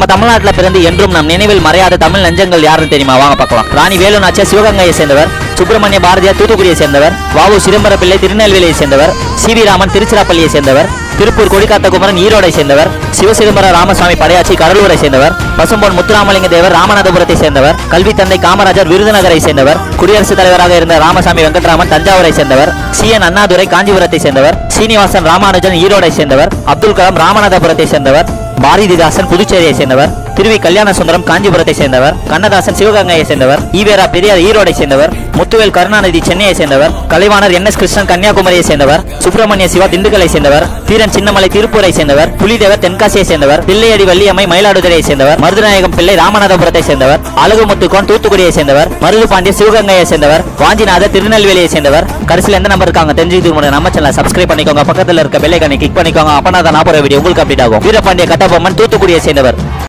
நம்ம தமிழ்நாட்டுல பிறந்து என்றும் நம் நினைவில் மறையாத தமிழ் நெஞ்சங்கள் யாருன்னு தெரியுமா வாங்க பார்க்கலாம் ராணி வேலு நாச்சியார் சிவகங்கையை சேர்ந்தவர் சுப்பிரமணிய பாரதியார் தூத்துக்குடியை சேர்ந்தவர் வாவு சிதம்பர பிள்ளை திருநெல்வேலியை சேர்ந்தவர் சி வி ராமன் திருச்சிராப்பள்ளியை சேர்ந்தவர் திருப்பூர் கொடிக்காத்த குமரன் ஈரோடை சேர்ந்தவர் சிவசிதம்பர ராமசாமி படையாச்சி கடலூரை சேர்ந்தவர் பசும்பொன் முத்துராமலிங்க தேவர் ராமநாதபுரத்தை சேர்ந்தவர் கல்வி தந்தை காமராஜர் விருதுநகரை சேர்ந்தவர் குடியரசுத் தலைவராக இருந்த ராமசாமி வெங்கட்ராமன் தஞ்சாவூரை சேர்ந்தவர் சி என் அண்ணாதுரை காஞ்சிபுரத்தை சேர்ந்தவர் சீனிவாசன் ராமானுஜன் ஈரோடை சேர்ந்தவர் அப்துல் கலாம் ராமநாதபுரத்தை சேர்ந்தவர் பாரதிதாசன் புதுச்சேரியை சேர்ந்தவர் திருவி கல்யாண சுந்தரம் காஞ்சிபுரத்தை சேர்ந்தவர் கண்ணதாசன் சிவகங்கையை சேர்ந்தவர் ஈவேரா பெரியார் ஈரோடை சேர்ந்தவர் முத்துவேல் கருணாநிதி சென்னையை சேர்ந்தவர் கலைவாணர் என் எஸ் கிருஷ்ணன் கன்னியாகுமரியை சேர்ந்தவர் சுப்பிரமணிய சிவா திண்டுக்கலை சேர்ந்தவர் தீரன் சின்னமலை திருப்பூரை சேர்ந்தவர் புலிதேவர் தென்காசியை சேர்ந்தவர் தில்லையடி வள்ளியம்மை மயிலாடுதுறையை சேர்ந்தவர் மருதநாயகம் பிள்ளை ராமநாதபுரத்தை சேர்ந்தவர் அழகுமுத்துக்கோன் தூத்துக்குடியை சேர்ந்தவர் மருது பாண்டிய சிவகங்கையை சேர்ந்தவர் வாஞ்சிநாதர் திருநெல்வேலியை சேர்ந்தவர் கடைசியில் எந்த நம்பர் இருக்காங்க தெரிஞ்சுக்கிட்டு முன்னாடி நம்ம சேனலை சப்ஸ்கிரைப் பண்ணிக்கோங்க பக்கத்தில் இருக்க பெல்லைக்கானை கிளிக் பண்ணிக்கோங்க அப்பனா தான் நான் போற வீடியோ உங்களுக்கு அப்டேட் ஆகும் வீரபாண்டிய கட்டபொம்மன் தூத்துக்குடியை சேர்ந்தவர்